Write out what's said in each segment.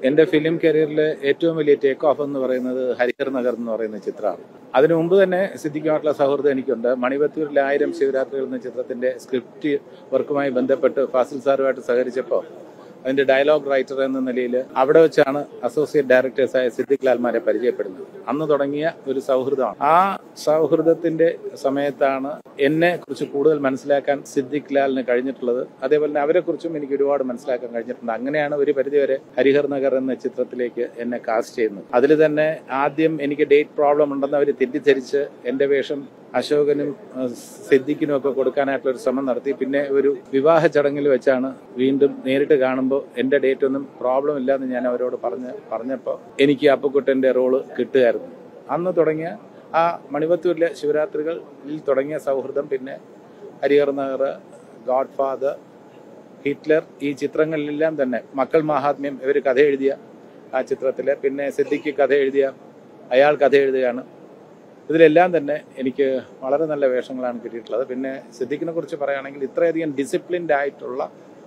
എന്റെ ഫിലിം കരിയറിലെ ഏറ്റവും വലിയ ടേക്ക് ഓഫ് എന്ന് പറയുന്നത് ഹരിഹർ നഗർ എന്ന് പറയുന്ന ചിത്രമാണ് അതിനു മുമ്പ് തന്നെ സിദ്ധിക്കുമായിട്ടുള്ള സൗഹൃദം എനിക്കുണ്ട് മണിപത്തൂരിലെ ആയിരം ശിവരാത്രികൾ എന്ന ചിത്രത്തിന്റെ സ്ക്രിപ്റ്റ് വർക്കുമായി ബന്ധപ്പെട്ട് ഫാസിൽ സാറുമായിട്ട് സഹകരിച്ചപ്പോൾ അതിന്റെ ഡയലോഗ് റൈറ്റർ എന്ന നിലയിൽ അവിടെ വെച്ചാണ് അസോസിയേറ്റ് ഡയറക്ടേഴ്സായ സിദ്ദിഖ് ലാൽമാരെ പരിചയപ്പെടുന്നത് അന്ന് തുടങ്ങിയ ഒരു സൗഹൃദമാണ് ആ സൗഹൃദത്തിന്റെ സമയത്താണ് എന്നെ കുറിച്ച് കൂടുതൽ മനസ്സിലാക്കാൻ സിദ്ദിഖ് ലാലിന് കഴിഞ്ഞിട്ടുള്ളത് അതേപോലെ തന്നെ അവരെ കുറിച്ചും എനിക്ക് ഒരുപാട് മനസ്സിലാക്കാൻ കഴിഞ്ഞിട്ടുണ്ട് അങ്ങനെയാണ് ഒരു പരിധിവരെ ഹരിഹർ നഗർ എന്ന ചിത്രത്തിലേക്ക് എന്നെ കാസ്റ്റ് ചെയ്യുന്നത് അതിൽ തന്നെ ആദ്യം എനിക്ക് ഡേറ്റ് പ്രോബ്ലം ഉണ്ടെന്ന് അവർ തെറ്റിദ്ധരിച്ച് എന്റെ വേഷം അശോകനും അഹ് സിദ്ദിഖിനും ഒക്കെ കൊടുക്കാനായിട്ടുള്ള ഒരു ശ്രമം നടത്തി പിന്നെ ഒരു വിവാഹ ചടങ്ങിൽ വെച്ചാണ് വീണ്ടും നേരിട്ട് കാണുമ്പോൾ എന്റെ ഡേറ്റ് ഒന്നും പ്രോബ്ലം ഇല്ലാന്ന് ഞാൻ അവരോട് പറഞ്ഞ് പറഞ്ഞപ്പോൾ എനിക്ക് അപ്പക്കുട്ടന്റെ റോള് കിട്ടുമായിരുന്നു അന്ന് തുടങ്ങിയ ആ മണിപത്തൂരിലെ ശിവരാത്രികളിൽ തുടങ്ങിയ സൗഹൃദം പിന്നെ Harihar Nagar Godfather Hitler ഈ ചിത്രങ്ങളിലെല്ലാം തന്നെ മക്കൾ മഹാത്മ്യം ഇവർ കഥ എഴുതിയ ആ ചിത്രത്തില് പിന്നെ സിദ്ദിഖ് കഥ എഴുതിയ അയാൾ കഥ എഴുതുകയാണ് ഇതിലെല്ലാം തന്നെ എനിക്ക് വളരെ നല്ല വേഷങ്ങളാണ് കിട്ടിയിട്ടുള്ളത് പിന്നെ സിദ്ദിഖിനെ കുറിച്ച് പറയുകയാണെങ്കിൽ ഇത്രയധികം ഡിസിപ്ലിൻഡ് ആയിട്ടുള്ള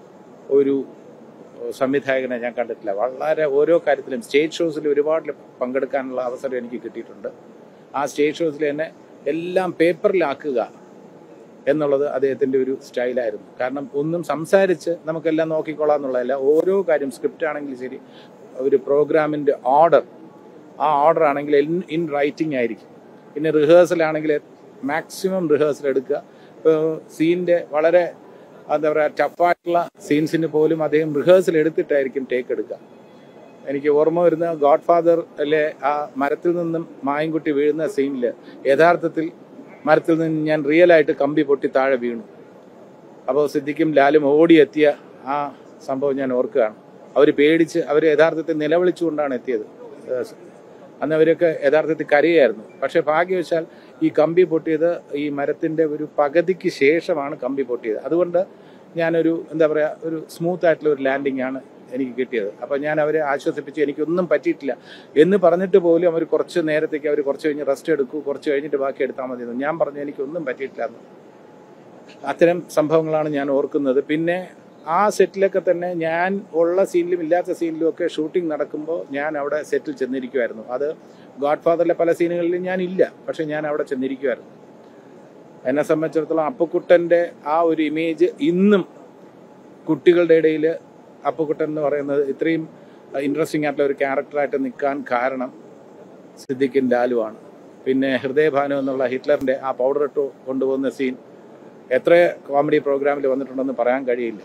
ഒരു സംവിധായകനെ ഞാൻ കണ്ടിട്ടില്ല വളരെ ഓരോ കാര്യത്തിലും സ്റ്റേജ് ഷോസിൽ ഒരുപാട് പങ്കെടുക്കാനുള്ള അവസരം എനിക്ക് കിട്ടിയിട്ടുണ്ട് ആ സ്റ്റേജ് ഷോസിൽ തന്നെ എല്ലാം പേപ്പറിലാക്കുക എന്നുള്ളത് അദ്ദേഹത്തിന്റെ ഒരു സ്റ്റൈലായിരുന്നു കാരണം ഒന്നും സംസാരിച്ച് നമുക്കെല്ലാം നോക്കിക്കൊള്ളാം എന്നുള്ളതല്ല ഓരോ കാര്യം സ്ക്രിപ്റ്റ് ആണെങ്കിലും ശരി ഒരു പ്രോഗ്രാമിന്റെ ഓർഡർ ആ ഓർഡർ ആണെങ്കിൽ ഇൻ റൈറ്റിംഗ് ആയിരിക്കും പിന്നെ റിഹേഴ്സൽ ആണെങ്കിൽ മാക്സിമം റിഹേഴ്സൽ എടുക്കുക ഇപ്പോൾ സീനിന്റെ വളരെ എന്താ പറയുക ടഫായിട്ടുള്ള സീൻസിന് പോലും അദ്ദേഹം റിഹേഴ്സൽ എടുത്തിട്ടായിരിക്കും ടേക്ക് എടുക്കുക എനിക്ക് ഓർമ്മ വരുന്ന ഗോഡ് ഫാദറിലെ ആ മരത്തിൽ നിന്നും മായൻകുട്ടി വീഴുന്ന സീനിൽ യഥാർത്ഥത്തിൽ മരത്തിൽ നിന്ന് ഞാൻ റിയൽ ആയിട്ട് കമ്പി പൊട്ടി താഴെ വീണു അപ്പോൾ സിദ്ദിഖും ലാലും ഓടിയെത്തിയ ആ സംഭവം ഞാൻ ഓർക്കുകയാണ് അവർ പേടിച്ച് അവർ യഥാർത്ഥത്തിൽ നിലവിളിച്ചുകൊണ്ടാണ് എത്തിയത് ഏഹ് അന്ന് അവരൊക്കെ യഥാർത്ഥത്തിൽ കരയായിരുന്നു പക്ഷെ ഭാഗ്യവശാൽ ഈ കമ്പി പൊട്ടിയത് ഈ മരത്തിന്റെ ഒരു പകുതിക്ക് ശേഷമാണ് കമ്പി പൊട്ടിയത് അതുകൊണ്ട് ഞാനൊരു എന്താ പറയാ ഒരു സ്മൂത്ത് ആയിട്ടുള്ള ഒരു ലാൻഡിംഗ് ആണ് എനിക്ക് കിട്ടിയത് അപ്പൊ ഞാൻ അവരെ ആശ്വസിപ്പിച്ചു എനിക്കൊന്നും പറ്റിയിട്ടില്ല എന്ന് പറഞ്ഞിട്ട് പോലും അവർ കുറച്ച് നേരത്തേക്ക് അവർ കുറച്ച് കഴിഞ്ഞ് റെസ്റ്റ് എടുക്കൂ കുറച്ച് കഴിഞ്ഞിട്ട് ബാക്കി എടുത്താൽ മതി എന്ന് ഞാൻ പറഞ്ഞു എനിക്കൊന്നും പറ്റിയിട്ടില്ല എന്ന് അത്തരം സംഭവങ്ങളാണ് ഞാൻ ഓർക്കുന്നത് പിന്നെ ആ സെറ്റിലൊക്കെ തന്നെ ഞാൻ ഉള്ള സീനിലും ഇല്ലാത്ത സീനിലും ഒക്കെ ഷൂട്ടിംഗ് നടക്കുമ്പോൾ ഞാൻ അവിടെ സെറ്റിൽ ചെന്നിരിക്കുമായിരുന്നു അത് ഗോഡ് ഫാദറിലെ പല സീനുകളിലും ഞാൻ ഇല്ല പക്ഷെ ഞാൻ അവിടെ ചെന്നിരിക്കുമായിരുന്നു എന്നെ സംബന്ധിച്ചിടത്തോളം അപ്പുക്കുട്ടന്റെ ആ ഒരു ഇമേജ് ഇന്നും കുട്ടികളുടെ ഇടയിൽ അപ്പുക്കുട്ടൻ എന്ന് പറയുന്നത് ഇത്രയും ഇൻട്രസ്റ്റിംഗ് ആയിട്ടുള്ള ഒരു ക്യാരക്ടറായിട്ട് നിൽക്കാൻ കാരണം സിദ്ദിഖിൻ ലാലുവാണ് പിന്നെ ഹൃദയഭാനു എന്നുള്ള ഹിറ്റ്ലറിന്റെ ആ പൗഡർ ഇട്ട് കൊണ്ടുപോകുന്ന സീൻ എത്ര കോമഡി പ്രോഗ്രാമിൽ വന്നിട്ടുണ്ടെന്ന് പറയാൻ കഴിയില്ല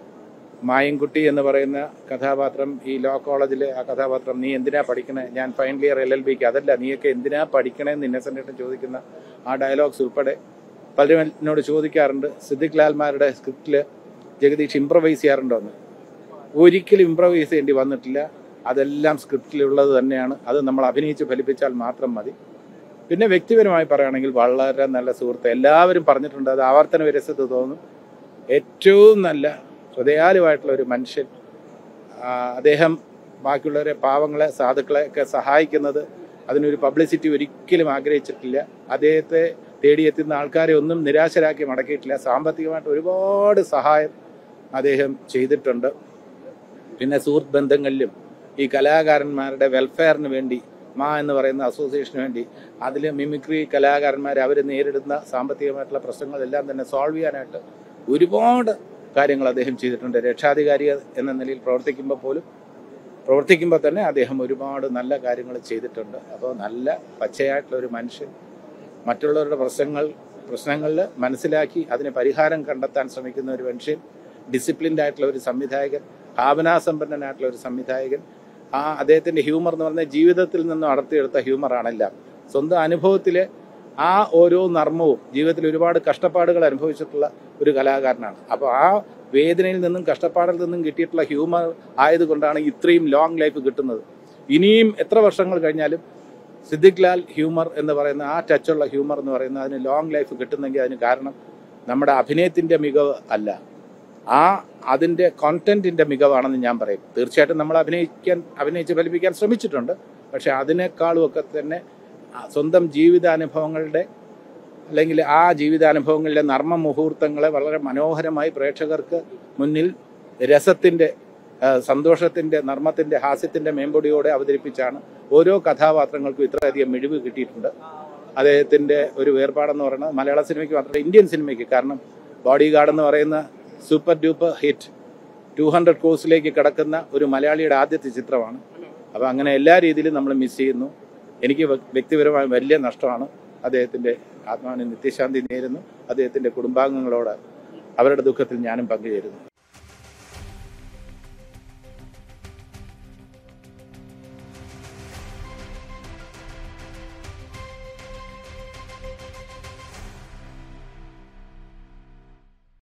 മായൻകുട്ടി എന്ന് പറയുന്ന കഥാപാത്രം ഈ ലോ കോളേജിലെ ആ കഥാപാത്രം നീ എന്തിനാ പഠിക്കണേ ഞാൻ ഫൈനൽ ഇയർ എൽ എൽ ബിക്ക് അതല്ല നീയൊക്കെ എന്തിനാ പഠിക്കണേന്ന് ഇന്നസെന്റ് ചോദിക്കുന്ന ആ ഡയലോഗ്സ് ഉൾപ്പെടെ പലരും എന്നോട് ചോദിക്കാറുണ്ട് സിദ്ദിഖ് ലാൽമാരുടെ സ്ക്രിപ്റ്റില് ജഗദീഷ് ഇംപ്രവൈസ് ചെയ്യാറുണ്ടോ എന്ന് ഒരിക്കലും ഇംപ്രവൈസ് ചെയ്യേണ്ടി വന്നിട്ടില്ല അതെല്ലാം സ്ക്രിപ്റ്റിലുള്ളത് തന്നെയാണ് അത് നമ്മൾ അഭിനയിച്ച് ഫലിപ്പിച്ചാൽ മാത്രം മതി പിന്നെ വ്യക്തിപരമായി പറയുകയാണെങ്കിൽ വളരെ നല്ല സുഹൃത്ത് എല്ലാവരും പറഞ്ഞിട്ടുണ്ട് അത് ആവർത്തന വിരസത്ത് തോന്നും ഏറ്റവും നല്ല ഹൃദയാലുമായിട്ടുള്ള ഒരു മനുഷ്യൻ ആ, അദ്ദേഹം ബാക്കിയുള്ളവരെ പാവങ്ങളെ സാധുക്കളെ ഒക്കെ സഹായിക്കുന്നത് അതിനൊരു പബ്ലിസിറ്റി ഒരിക്കലും ആഗ്രഹിച്ചിട്ടില്ല അദ്ദേഹത്തെ തേടിയെത്തുന്ന ആൾക്കാരെ ഒന്നും നിരാശരാക്കി മടക്കിയിട്ടില്ല സാമ്പത്തികമായിട്ട് ഒരുപാട് സഹായം അദ്ദേഹം ചെയ്തിട്ടുണ്ട് പിന്നെ സുഹൃത്ത് ബന്ധങ്ങളിലും ഈ കലാകാരന്മാരുടെ വെൽഫെയറിന് വേണ്ടി മാ എന്ന് പറയുന്ന അസോസിയേഷന് വേണ്ടി അതിൽ മിമിക്രി കലാകാരന്മാർ അവർ നേരിടുന്ന സാമ്പത്തികമായിട്ടുള്ള പ്രശ്നങ്ങളെല്ലാം തന്നെ സോൾവ് ചെയ്യാനായിട്ട് ഒരുപാട് കാര്യങ്ങൾ അദ്ദേഹം ചെയ്തിട്ടുണ്ട് രക്ഷാധികാരി എന്ന നിലയിൽ പ്രവർത്തിക്കുമ്പോൾ പോലും പ്രവർത്തിക്കുമ്പോൾ തന്നെ അദ്ദേഹം ഒരുപാട് നല്ല കാര്യങ്ങൾ ചെയ്തിട്ടുണ്ട് അപ്പോൾ നല്ല പച്ചയായിട്ടുള്ള ഒരു മനുഷ്യൻ മറ്റുള്ളവരുടെ പ്രശ്നങ്ങൾ പ്രശ്നങ്ങളിൽ മനസ്സിലാക്കി അതിന് പരിഹാരം കണ്ടെത്താൻ ശ്രമിക്കുന്ന ഒരു മനുഷ്യൻ ഡിസിപ്ലിൻഡ് ആയിട്ടുള്ള ഒരു സംവിധായകൻ ഭാവനാസമ്പന്നനായിട്ടുള്ള ഒരു സംവിധായകൻ ആ അദ്ദേഹത്തിന്റെ ഹ്യൂമർ എന്ന് പറഞ്ഞാൽ ജീവിതത്തിൽ നിന്നും അടർത്തിയെടുത്ത ഹ്യൂമറാണെല്ലാം സ്വന്തം അനുഭവത്തിലെ ആ ഓരോ നർമ്മവും ജീവിതത്തിൽ ഒരുപാട് കഷ്ടപ്പാടുകൾ അനുഭവിച്ചിട്ടുള്ള ഒരു കലാകാരനാണ് അപ്പോൾ ആ വേദനയിൽ നിന്നും കഷ്ടപ്പാടിൽ നിന്നും കിട്ടിയിട്ടുള്ള ഹ്യൂമർ ആയതുകൊണ്ടാണ് ഇത്രയും ലോങ് ലൈഫ് കിട്ടുന്നത് ഇനിയും എത്ര വർഷങ്ങൾ കഴിഞ്ഞാലും സിദ്ദിഖ് ലാൽ ഹ്യൂമർ എന്ന് പറയുന്ന ആ ടച്ചുള്ള ഹ്യൂമർ എന്ന് പറയുന്ന അതിന് ലോങ് ലൈഫ് കിട്ടുന്നെങ്കിൽ അതിന് കാരണം നമ്മുടെ അഭിനയത്തിന്റെ മികവ് അല്ല ആ അതിന്റെ കോണ്ടന്റിന്റെ മികവാണെന്ന് ഞാൻ പറയും തീർച്ചയായിട്ടും നമ്മൾ അഭിനയിക്കാൻ അഭിനയിച്ച് ഫലിപ്പിക്കാൻ ശ്രമിച്ചിട്ടുണ്ട് പക്ഷെ അതിനേക്കാളും ഒക്കെ തന്നെ ആ സ്വന്തം ജീവിതാനുഭവങ്ങളുടെ അല്ലെങ്കിൽ ആ ജീവിതാനുഭവങ്ങളിലെ നർമ്മ മുഹൂർത്തങ്ങളെ വളരെ മനോഹരമായി പ്രേക്ഷകർക്ക് മുന്നിൽ രസത്തിന്റെ ആ, സന്തോഷത്തിന്റെ നർമ്മത്തിന്റെ ഹാസ്യത്തിന്റെ മേമ്പൊടിയോടെ അവതരിപ്പിച്ചാണ് ഓരോ കഥാപാത്രങ്ങൾക്കും ഇത്രയധികം മിഴിവ് കിട്ടിയിട്ടുണ്ട് അദ്ദേഹത്തിന്റെ ഒരു വേർപാടെന്ന് പറയുന്നത് മലയാള സിനിമയ്ക്ക് മാത്രമല്ല ഇന്ത്യൻ സിനിമയ്ക്ക് കാരണം ബോഡി ഗാർഡ് എന്ന് പറയുന്ന super duper hit two hundred കോഴ്സിലേക്ക് കിടക്കുന്ന ഒരു മലയാളിയുടെ ആദ്യത്തെ ചിത്രമാണ് അപ്പോൾ അങ്ങനെ എല്ലാ രീതിയിലും നമ്മൾ മിസ് ചെയ്യുന്നു എനിക്ക് വ്യ- വ്യക്തിപരമായി വലിയ നഷ്ടമാണ് അദ്ദേഹത്തിന്റെ ആത്മാവിന് നിത്യശാന്തി നേരുന്നു അദ്ദേഹത്തിന്റെ കുടുംബാംഗങ്ങളോട് അവരുടെ ദുഃഖത്തിൽ ഞാനും പങ്കുചേരുന്നു